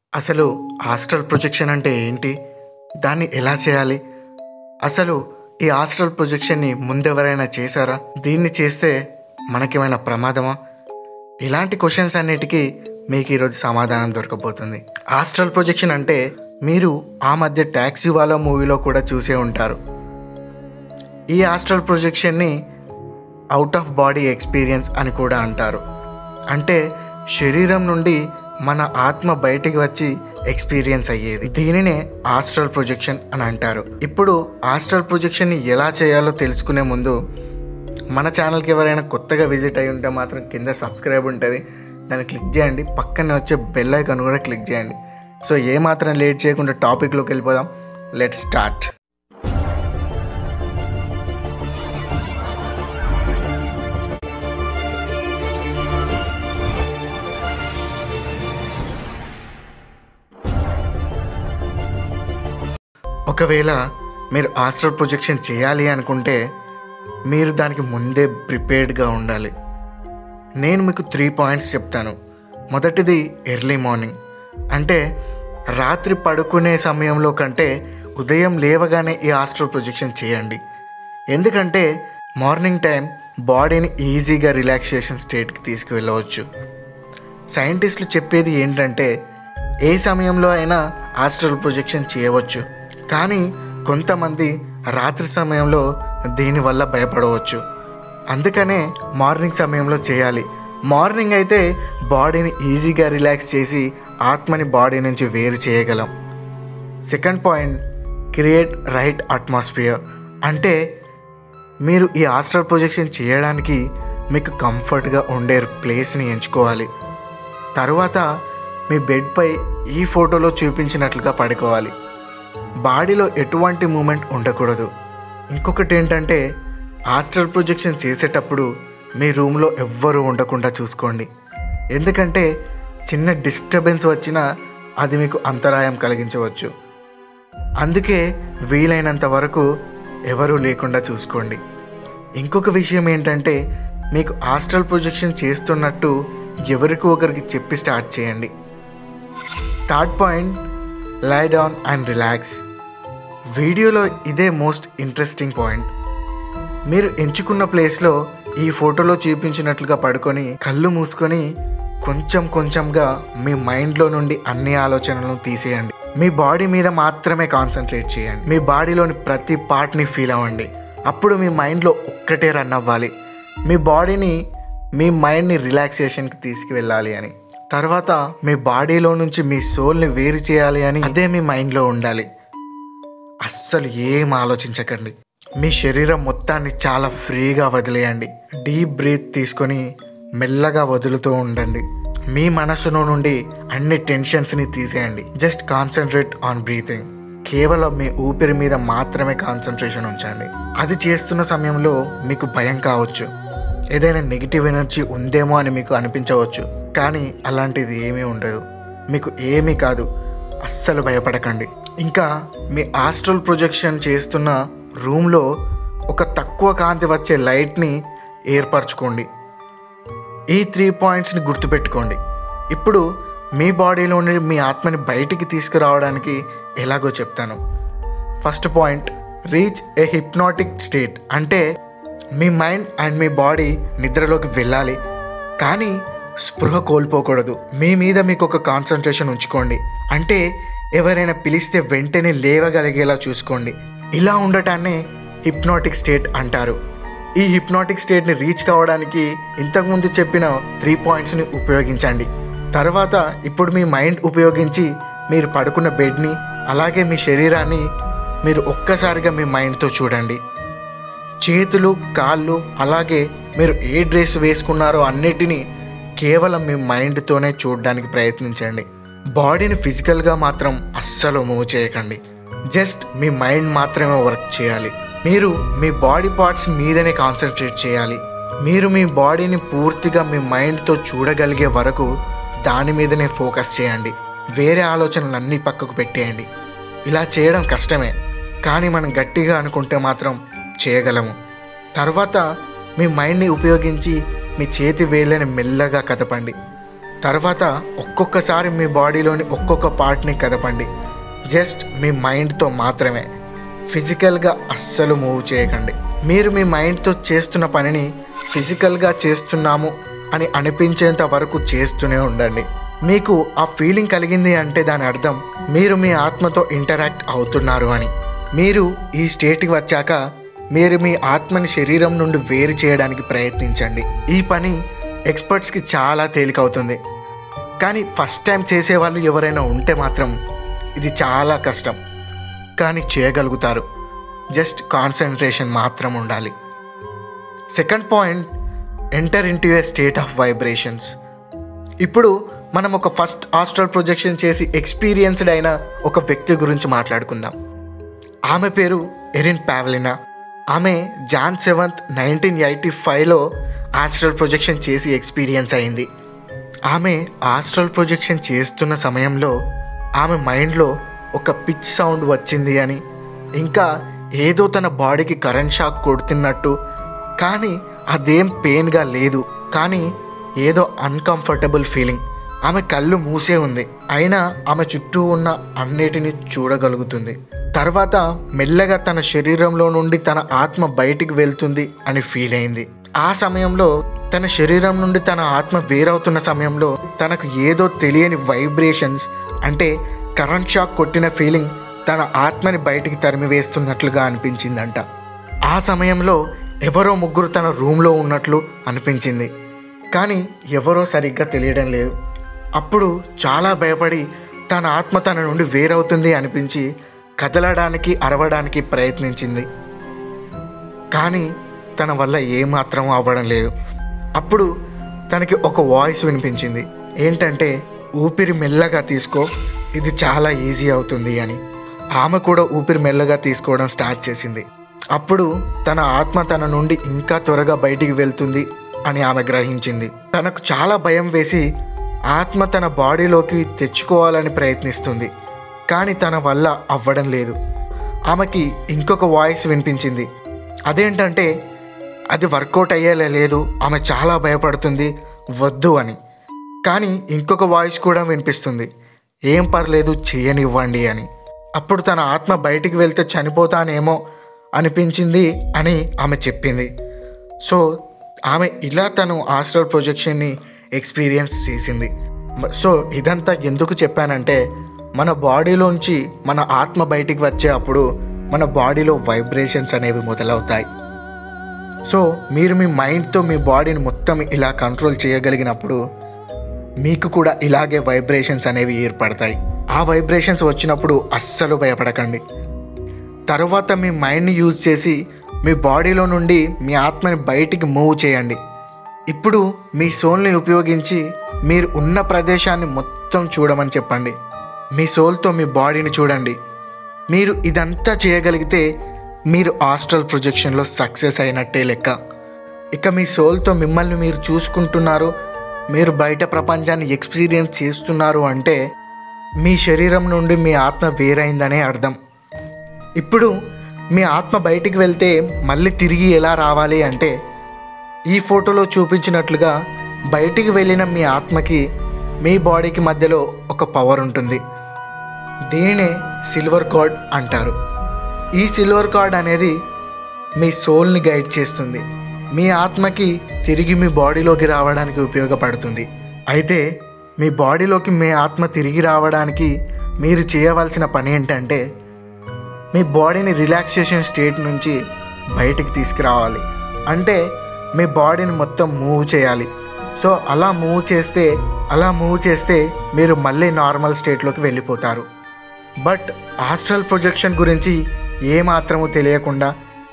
అసలు hostel projection అంటే ఏంటి దాన్ని ఎలా చేయాలి అసలు ఈ హాస్టల్ ప్రొజెక్షన్ని ముందెవరైనా చేశారా దీన్ని చేస్తే మనకేమైనా ప్రమాదమా ఇలాంటి క్వశ్చన్స్ అన్నిటికీ మీకు ఈరోజు సమాధానం దొరకబోతుంది హాస్టల్ ప్రొజెక్షన్ అంటే మీరు ఆ మధ్య ట్యాక్సీ వాళ్ళ మూవీలో కూడా చూసే ఉంటారు ఈ హాస్టల్ ప్రొజెక్షన్ని అవుట్ ఆఫ్ బాడీ ఎక్స్పీరియన్స్ అని కూడా అంటారు అంటే శరీరం నుండి మన ఆత్మ బయటికి వచ్చి ఎక్స్పీరియన్స్ అయ్యేది దీనినే ఆస్ట్రల్ ప్రొజెక్షన్ అని అంటారు ఇప్పుడు ఆస్ట్రల్ ప్రొజెక్షన్ని ఎలా చేయాలో తెలుసుకునే ముందు మన ఛానల్కి ఎవరైనా కొత్తగా విజిట్ అయి ఉంటే మాత్రం కింద సబ్స్క్రైబ్ ఉంటుంది దాన్ని క్లిక్ చేయండి పక్కనే వచ్చే బెల్ ఐకాన్ కూడా క్లిక్ చేయండి సో ఏమాత్రం లేట్ చేయకుండా టాపిక్లోకి వెళ్ళిపోదాం లెట్ స్టార్ట్ ఒకవేళ మీరు ఆస్ట్రల్ ప్రొజెక్షన్ చేయాలి అనుకుంటే మీరు దానికి ముందే ప్రిపేర్డ్గా ఉండాలి నేను మీకు త్రీ పాయింట్స్ చెప్తాను మొదటిది ఎర్లీ మార్నింగ్ అంటే రాత్రి పడుకునే సమయంలో కంటే ఉదయం లేవగానే ఈ ఆస్ట్రల్ ప్రొజెక్షన్ చేయండి ఎందుకంటే మార్నింగ్ టైం బాడీని ఈజీగా రిలాక్సేషన్ స్టేట్కి తీసుకువెళ్ళవచ్చు సైంటిస్టులు చెప్పేది ఏంటంటే ఏ సమయంలో అయినా ఆస్ట్రల్ ప్రొజెక్షన్ చేయవచ్చు కానీ కొంతమంది రాత్రి సమయంలో దీనివల్ల భయపడవచ్చు అందుకనే మార్నింగ్ సమయంలో చేయాలి మార్నింగ్ అయితే బాడీని ఈజీగా రిలాక్స్ చేసి ఆత్మని బాడీ నుంచి వేరు చేయగలం second point create right atmosphere అంటే మీరు ఈ ఆస్ట్రల్ ప్రొజెక్షన్ చేయడానికి మీకు కంఫర్ట్గా ఉండే ప్లేస్ని ఎంచుకోవాలి తరువాత మీ బెడ్పై ఈ ఫోటోలో చూపించినట్లుగా పడుకోవాలి బాడీలో ఎటువంటి మూమెంట్ ఉండకూడదు ఇంకొకటి ఏంటంటే ఆస్ట్రల్ ప్రొజెక్షన్ చేసేటప్పుడు మీ రూమ్లో ఎవ్వరూ ఉండకుండా చూసుకోండి ఎందుకంటే చిన్న డిస్టర్బెన్స్ వచ్చినా అది మీకు అంతరాయం కలిగించవచ్చు అందుకే వీలైనంత వరకు ఎవరూ లేకుండా చూసుకోండి ఇంకొక విషయం ఏంటంటే మీకు ఆస్ట్రల్ ప్రొజెక్షన్ చేస్తున్నట్టు ఎవరికి ఒకరికి చెప్పి స్టార్ట్ చేయండి third point lie down and relax వీడియోలో ఇదే మోస్ట్ ఇంట్రెస్టింగ్ పాయింట్ మీరు ఎంచుకున్న ప్లేస్లో ఈ ఫోటోలో చూపించినట్లుగా పడుకొని కళ్ళు మూసుకొని కొంచెం కొంచెంగా మీ మైండ్లో నుండి అన్ని ఆలోచనలను తీసేయండి మీ బాడీ మీద మాత్రమే కాన్సన్ట్రేట్ చేయండి మీ బాడీలోని ప్రతి పార్ట్ని ఫీల్ అవ్వండి అప్పుడు మీ మైండ్లో ఒక్కటే రన్ అవ్వాలి మీ బాడీని మీ మైండ్ని రిలాక్సేషన్కి తీసుకువెళ్ళాలి అని తర్వాత మీ బాడీలో నుంచి మీ సోల్ని వేరు చేయాలి అని అదే మీ మైండ్లో ఉండాలి అస్సలు ఏం ఆలోచించకండి మీ శరీరం మొత్తాన్ని చాలా ఫ్రీగా వదిలేయండి డీప్ బ్రీత్ తీసుకొని మెల్లగా వదులుతూ ఉండండి మీ మనసులో నుండి అన్ని టెన్షన్స్ని తీసేయండి జస్ట్ కాన్సన్ట్రేట్ ఆన్ బ్రీతింగ్ కేవలం మీ ఊపిరి మీద మాత్రమే కాన్సన్ట్రేషన్ ఉంచండి అది చేస్తున్న సమయంలో మీకు భయం కావచ్చు ఏదైనా నెగిటివ్ ఎనర్జీ ఉందేమో అని మీకు అనిపించవచ్చు కానీ అలాంటిది ఏమీ ఉండదు మీకు ఏమీ కాదు అస్సలు భయపడకండి ఇంకా మీ ఆస్ట్రల్ ప్రొజెక్షన్ చేస్తున్న రూమ్లో ఒక తక్కువ కాంతి వచ్చే లైట్ని ఏర్పరచుకోండి ఈ త్రీ పాయింట్స్ని గుర్తుపెట్టుకోండి ఇప్పుడు మీ బాడీలోని మీ ఆత్మని బయటికి తీసుకురావడానికి ఎలాగో చెప్తాను first point reach a hypnotic state అంటే మీ మైండ్ అండ్ మీ బాడీ నిద్రలోకి వెళ్ళాలి కానీ స్పృహ కోల్పోకూడదు మీ మీద మీకు ఒక కాన్సన్ట్రేషన్ ఉంచుకోండి అంటే ఎవరైనా పిలిస్తే వెంటనే లేవగలిగేలా చూసుకోండి ఇలా ఉండటాన్నే హిప్నాటిక్ స్టేట్ అంటారు ఈ హిప్నాటిక్ స్టేట్ని రీచ్ కావడానికి ఇంతకుముందు చెప్పిన త్రీ పాయింట్స్ని ఉపయోగించండి తర్వాత ఇప్పుడు మీ మైండ్ ఉపయోగించి మీరు పడుకున్న బెడ్ని అలాగే మీ శరీరాన్ని మీరు ఒక్కసారిగా మీ మైండ్తో చూడండి చేతులు కాళ్ళు అలాగే మీరు ఏ డ్రెస్ వేసుకున్నారో అన్నిటినీ కేవలం మీ మైండ్తోనే చూడడానికి ప్రయత్నించండి బాడీని ఫిజికల్గా మాత్రం అస్సలు మూవ్ చేయకండి జస్ట్ మీ మైండ్ మాత్రమే వర్క్ చేయాలి మీరు మీ బాడీ పార్ట్స్ మీదనే కాన్సన్ట్రేట్ చేయాలి మీరు మీ బాడీని పూర్తిగా మీ మైండ్తో చూడగలిగే వరకు దాని మీదనే ఫోకస్ చేయండి వేరే ఆలోచనలన్నీ పక్కకు పెట్టేయండి ఇలా చేయడం కష్టమే కానీ మనం గట్టిగా అనుకుంటే మాత్రం చేయగలము తర్వాత మీ మైండ్ని ఉపయోగించి మీ చేతి వేళ్ళని మెల్లగా కదపండి తర్వాత ఒక్కొక్కసారి మీ బాడీలోని ఒక్కొక్క పార్ట్ని కదపండి జస్ట్ మీ మైండ్తో మాత్రమే ఫిజికల్గా అస్సలు మూవ్ చేయకండి మీరు మీ మైండ్తో చేస్తున్న పనిని ఫిజికల్గా చేస్తున్నాము అని అనిపించేంత వరకు చేస్తూనే ఉండండి మీకు ఆ ఫీలింగ్ కలిగింది అంటే దాని అర్థం మీరు మీ ఆత్మతో ఇంటరాక్ట్ అవుతున్నారు అని మీరు ఈ స్టేట్కి వచ్చాక మీరు మీ ఆత్మని శరీరం నుండి వేరు చేయడానికి ప్రయత్నించండి ఈ పని ఎక్స్పర్ట్స్కి చాలా తేలికవుతుంది కానీ ఫస్ట్ టైం చేసేవాళ్ళు ఎవరైనా ఉంటే మాత్రం ఇది చాలా కష్టం కానీ చేయగలుగుతారు జస్ట్ కాన్సన్ట్రేషన్ మాత్రం ఉండాలి second point enter into a state of vibrations ఇప్పుడు మనం ఒక ఫస్ట్ ఆస్ట్రల్ ప్రొజెక్షన్ చేసి ఎక్స్పీరియన్స్డ్ అయిన ఒక వ్యక్తి గురించి మాట్లాడుకుందాం ఆమె పేరు ఎరిన్ పావలినా ఆమె జాన్ సెవెంత్ నైన్టీన్ ఎయిటీ ఫైవ్లో ఆస్ట్రల్ ప్రొజెక్షన్ చేసి ఎక్స్పీరియన్స్ అయింది ఆమె ఆస్ట్రల్ ప్రొజెక్షన్ చేస్తున్న సమయంలో ఆమె మైండ్లో ఒక పిచ్ సౌండ్ వచ్చింది అని ఇంకా ఏదో తన బాడీకి కరెంట్ షాక్ కొడుతున్నట్టు కానీ అదేం పెయిన్గా లేదు కానీ ఏదో అన్కంఫర్టబుల్ ఫీలింగ్ ఆమె కళ్ళు మూసే ఉంది అయినా ఆమె చుట్టూ ఉన్న అన్నిటిని చూడగలుగుతుంది తర్వాత మెల్లగా తన శరీరంలో నుండి తన ఆత్మ బయటికి వెళ్తుంది అని ఫీల్ అయింది ఆ సమయంలో తన శరీరం నుండి తన ఆత్మ వేరవుతున్న సమయంలో తనకు ఏదో తెలియని వైబ్రేషన్స్ అంటే కరెంట్ షాక్ కొట్టిన ఫీలింగ్ తన ఆత్మని బయటికి తరిమివేస్తున్నట్లుగా అనిపించిందంట ఆ సమయంలో ఎవరో ముగ్గురు తన రూమ్లో ఉన్నట్లు అనిపించింది కానీ ఎవరో సరిగ్గా తెలియడం లేదు అప్పుడు చాలా భయపడి తన ఆత్మ తన నుండి వేరవుతుంది అనిపించి కదలడానికి అరవడానికి ప్రయత్నించింది కానీ తన వల్ల ఏమాత్రం అవ్వడం లేదు అప్పుడు తనకి ఒక వాయిస్ వినిపించింది ఏంటంటే ఊపిరి మెల్లగా తీసుకో ఇది చాలా ఈజీ అవుతుంది అని ఆమె కూడా ఊపిరి మెల్లగా తీసుకోవడం స్టార్ట్ చేసింది అప్పుడు తన ఆత్మ తన నుండి ఇంకా త్వరగా బయటికి వెళ్తుంది అని ఆమె గ్రహించింది తనకు చాలా భయం వేసి ఆత్మ తన బాడీలోకి తెచ్చుకోవాలని ప్రయత్నిస్తుంది కానీ తన వల్ల అవ్వడం లేదు ఆమెకి ఇంకొక వాయిస్ వినిపించింది అదేంటంటే అది వర్కౌట్ అయ్యేలా లేదు ఆమె చాలా భయపడుతుంది వద్దు అని కానీ ఇంకొక వాయిస్ కూడా వినిపిస్తుంది ఏం పర్లేదు చేయనివ్వండి అని అప్పుడు తన ఆత్మ బయటికి వెళ్తే చనిపోతానేమో అనిపించింది అని ఆమె చెప్పింది సో ఆమె ఇలా తను ఆస్ట్రల్ ప్రొజెక్షన్ని ఎక్స్పీరియన్స్ చేసింది మ- సో ఇదంతా ఎందుకు చెప్పానంటే మన బాడీలోంచి మన ఆత్మ బయటికి వచ్చే అప్పుడు మన బాడీలో వైబ్రేషన్స్ అనేవి మొదలవుతాయి సో మీరు మీ మైండ్తో మీ బాడీని మొత్తం ఇలా కంట్రోల్ చేయగలిగినప్పుడు మీకు కూడా ఇలాగే వైబ్రేషన్స్ అనేవి ఏర్పడతాయి ఆ వైబ్రేషన్స్ వచ్చినప్పుడు అస్సలు భయపడకండి తర్వాత మీ మైండ్ని యూజ్ చేసి మీ బాడీలో నుండి మీ ఆత్మని బయటికి మూవ్ చేయండి ఇప్పుడు మీ సోల్ని ఉపయోగించి మీరు ఉన్న ప్రదేశాన్ని మొత్తం చూడమని చెప్పండి మీ సోల్తో మీ బాడీని చూడండి మీరు ఇదంతా చేయగలిగితే మీరు ఆస్ట్రల్ ప్రొజెక్షన్లో సక్సెస్ అయినట్టే లెక్క ఇక మీ సోల్తో మిమ్మల్ని మీరు చూసుకుంటున్నారు మీరు బయట ప్రపంచాన్ని ఎక్స్పీరియన్స్ చేస్తున్నారు అంటే మీ శరీరం నుండి మీ ఆత్మ వేరైందనే అర్థం ఇప్పుడు మీ ఆత్మ బయటికి వెళ్తే మళ్ళీ తిరిగి ఎలా రావాలి అంటే ఈ ఫోటోలో చూపించినట్లుగా బయటికి వెళ్ళిన మీ ఆత్మకి మీ బాడీకి మధ్యలో ఒక పవర్ ఉంటుంది దీనినే సిల్వర్ కార్డ్ అంటారు ఈ సిల్వర్ కార్డ్ అనేది మీ సోల్ని గైడ్ చేస్తుంది మీ ఆత్మకి తిరిగి మీ బాడీలోకి రావడానికి ఉపయోగపడుతుంది అయితే మీ బాడీలోకి మీ ఆత్మ తిరిగి రావడానికి మీరు చేయవలసిన పని ఏంటంటే మీ బాడీని రిలాక్సేషన్ స్టేట్ నుంచి బయటికి తీసుకురావాలి అంటే మీ బాడీని మొత్తం మూవ్ చేయాలి సో అలా మూవ్ చేస్తే అలా మూవ్ చేస్తే మీరు మళ్ళీ నార్మల్ స్టేట్లోకి వెళ్ళిపోతారు బట్ హాస్టల్ ప్రొజెక్షన్ గురించి ఏమాత్రము తెలియకుండా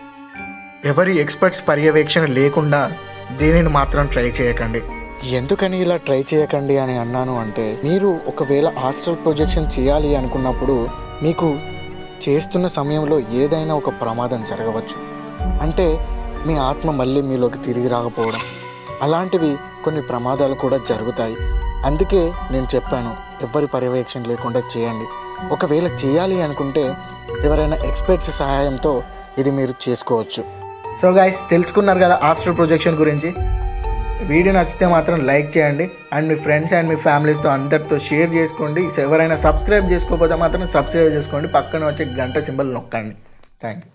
ఎవరి ఎక్స్పర్ట్స్ పర్యవేక్షణ లేకుండా దీనిని మాత్రం ట్రై చేయకండి ఎందుకని ఇలా ట్రై చేయకండి అని అన్నాను అంటే మీరు ఒకవేళ హాస్టల్ ప్రొజెక్షన్ చేయాలి అనుకున్నప్పుడు మీకు చేస్తున్న సమయంలో ఏదైనా ఒక ప్రమాదం జరగవచ్చు అంటే మీ ఆత్మ మళ్ళీ మీలోకి తిరిగి రాకపోవడం అలాంటివి కొన్ని ప్రమాదాలు కూడా జరుగుతాయి అందుకే నేను చెప్పాను ఎవరి పర్యవేక్షణ లేకుండా చేయండి ఒకవేళ చేయాలి అనుకుంటే ఎవరైనా ఎక్స్పర్ట్స్ సహాయంతో ఇది మీరు చేసుకోవచ్చు సో గైస్ తెలుసుకున్నారు కదా ఆస్ట్రల్ ప్రొజెక్షన్ గురించి వీడియో నచ్చితే మాత్రం లైక్ చేయండి అండ్ మీ ఫ్రెండ్స్ అండ్ మీ ఫ్యామిలీస్తో అందరితో షేర్ చేసుకోండి ఎవరైనా సబ్స్క్రైబ్ చేసుకోకపోతే మాత్రం సబ్స్క్రైబ్ చేసుకోండి పక్కన వచ్చే గంట సింబల్ నొక్కండి థ్యాంక్ యూ